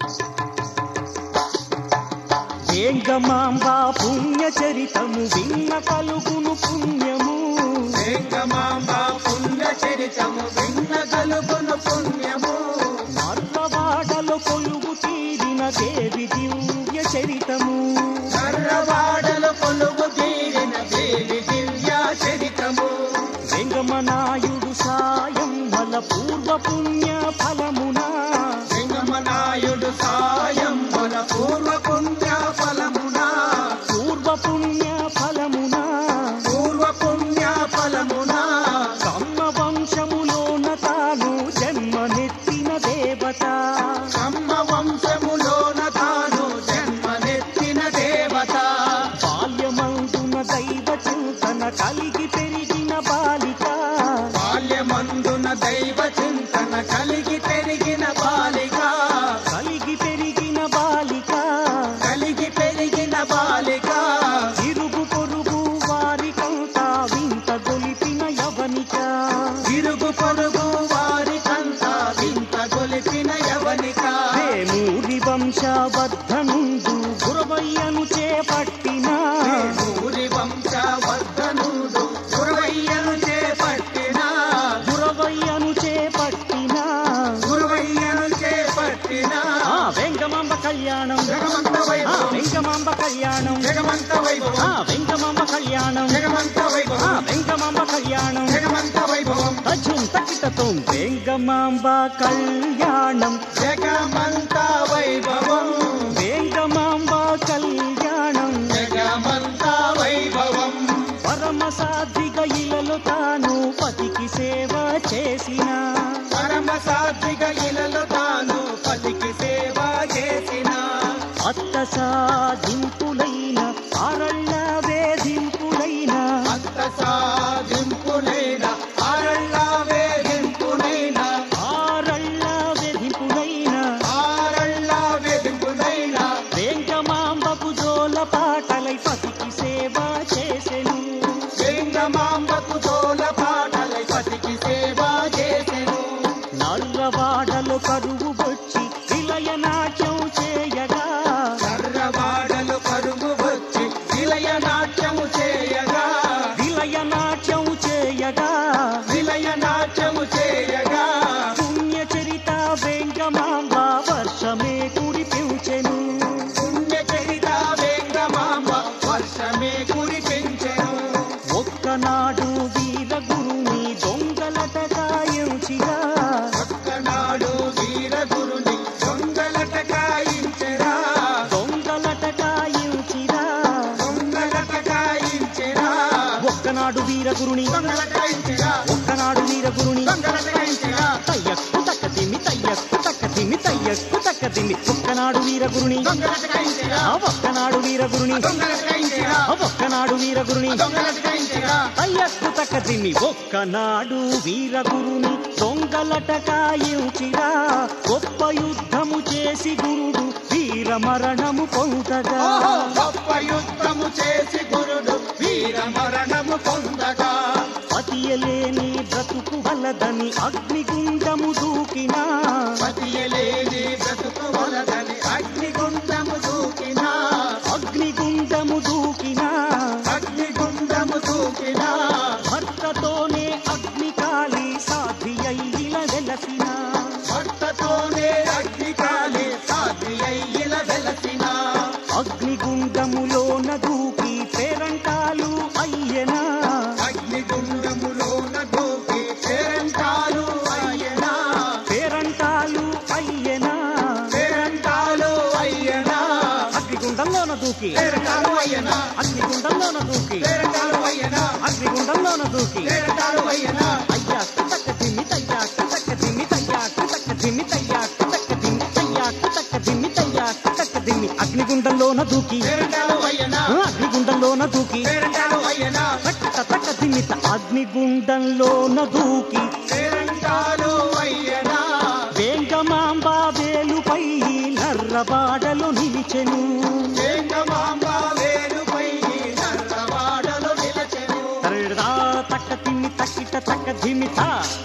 వేంగమాంబ పుణ్య చరితము విన్న కలుగును పుణ్యము వేంగమాంబ పుణ్య చరితము విన్న కలుగును పుణ్యము మర్రవాడలో కొలుగు తీరిన దేవి దివ్య చరితము కర్రవాడలు కొలుగు తీరిన దేవి దివ్య చరితము వెంగమనాయుడు సాయం వల పూర్వ పుణ్య ఫలమున సింగమనాయుడు సాయం మన పూర్వ పుణ్య ఫలమున పూర్వ పుణ్య ఫలమున పూర్వ పుణ్య ఫలమున కమ్మ వంశములోన తాను జన్మనెత్తిన దేవత కమ్మ వంశములోన తాను జన్మనెత్తిన దేవత బాల్యమందున దైవ చింతన కలిగి పెరిగిన బాలిక బాల్యమందున దైవ చింతన కలిగి పెరిగిన బాలిక కలిగి పెరిగిన బాలిక కలిగి పెరిగిన బాలిక ఇరుగు పొరుగు వారికంతా వింత గొలిపిన యవనిక ఇరుగు పొరుగు వారికంతా వింత గొలిపిన యవనిక వేమూరి వంశవర్ధనుండు గురవయ్యను చేపట్టిన ఊరి వంశవర్ధనుడు గురువయ్యను చేపట్టిన గురవయ్యను చేపట్టిన గురువయ్యను చేపట్టిన ఆ వెంగమాంబ కళ్యాణం జగమంత ఆ వైభవం వెంగమాంబ కళ్యాణం జగమంత ఆ వైభవం వెంగమాంబ కళ్యాణం జగమంత ఆ వైభవం వెంగమాంబ కళ్యాణం జగమంత వైభవం తజుం తకిటతం వెంగమాంబ కళ్యాణం జగమంత వైభవం వెంగమాంబ కళ్యాణం జగమంత వైభవం పరమ సాధ్విక ఇలలో తాను పతికి సేవ చేసిన పరమ సాత్విక ఇలలో తాను పతికి సేవ చేసిన అత్త సాధింపులైన అరళ్ళ వేధింపులైన అంత సాధింపునైన అరళ్ళ వేధింపునైన ఆరళ్ళ వేధింపులైన ఆరళ్ళ వేధింపునైన వెంకమాంబకు జోల పాటలై పతికి సేవ చేసెను వెంగమాంబకు తోల పాటలై పతికి సేవ చేసెను నల్లవాడలో కరువు వచ్చి విలయ నాట్యం చేయగా కర్రవాడలు కరుగు వచ్చి విలయ నాట్యము చేయగా విలయ నాట్యం చేయగా విలయ నాట్యము చేయగా పుణ్య చరిత వెంకమాంబ వర్షమే కురిపించెను పుణ్య చరిత వెంగమాంబ వర్షమే కురిపించెను ఒక్కనాడు వీర గురుని దొంగలట కాయించిగా ఒక్కనాడు వీరగురుని దొంగలట కాయించెరా దొంగలట కాయించిరా దొంగలట కాయించెరా ఒక్కనాడు వీర గురుని దొంగలట కాయించెరా ఒక్కనాడు వీర గురుని దొంగలట కాయించెరా తయ్యక్కు తక్కదిమి తయ్యక్కు తక్కదిమి తయ్యక్కు తక్కదిమి ఒక్కనాడు వీర గురుని దొంగలట కాయించెరా ఆ ఒక్కనాడు వీర గురుని దొంగలట కాయించెరా ఆ ఒక్కనాడు వీర గురుని దొంగలట కాయించెరా అయ్యక్కు తక్కదిమి ఒక్కనాడు వీర గురుని దొంగలట కాయించిరా గొప్ప యుద్ధము చేసి గురుడు వీర మరణము పొందగా ఓహో, గొప్ప యుద్ధము చేసి గురుడు వీర మరణము పొందగా పతియలేని బ్రతుకు వలదని అగ్నిగుండము దూకినా పతియలేని బ్రతుకు వలదని అగ్నిగుండము దూకినా అగ్నిగుండము దూకినా అగ్నిగుండము దూకినా భర్తతోనే అగ్ని కాలి సాధి అయ్యిల వెలసిన భర్తతోనే అగ్ని కాలి సాధి అయ్యిల వెలసిన అగ్నిగుండములోన దూకి పేరంటాలు అయ్యనా అగ్నిగుండములోన దూకి పేరంటాలు అయ్యనా పేరంటాలు అయ్యనా పేరంటాలు అయ్యనా అగ్నిగుండంలోన దూకి పేరంటాలు అయ్యనా అగ్నిగుండంలోన దూకి పేరంటాలు అయ్యనా అగ్నిగుండంలోన దూకి పేరంటాలు అయ్యనా అయ్యాకు తక్క దిమ్మి తయ్యాకు తక్క దిమ్మి తయ్యాకు తక్క దిమ్మి తయ్యాకు తక్క దిమ్మి తయ్యాకు తక్క దిమ్మి తయ్యాకు తక్క దిమ్మి అగ్నిగుండంలోన దూకి పేరంటాలు అయ్యనా ఆ, అగ్నిగుండంలోన దూకి పేరంటాలు అయ్యనా తక్క తక్క దిమ్మిత అగ్నిగుండంలోన దూకి పేరంటాలు అయ్యనా వేంకమాంబ వేలుపై నర్రబాడలు నిలిచెను వేంగమాంబ వేలుపై నల్లవాడలు నిలచెను తరడా తక్క తిమ్మి తక్కిట తక్క దిమిత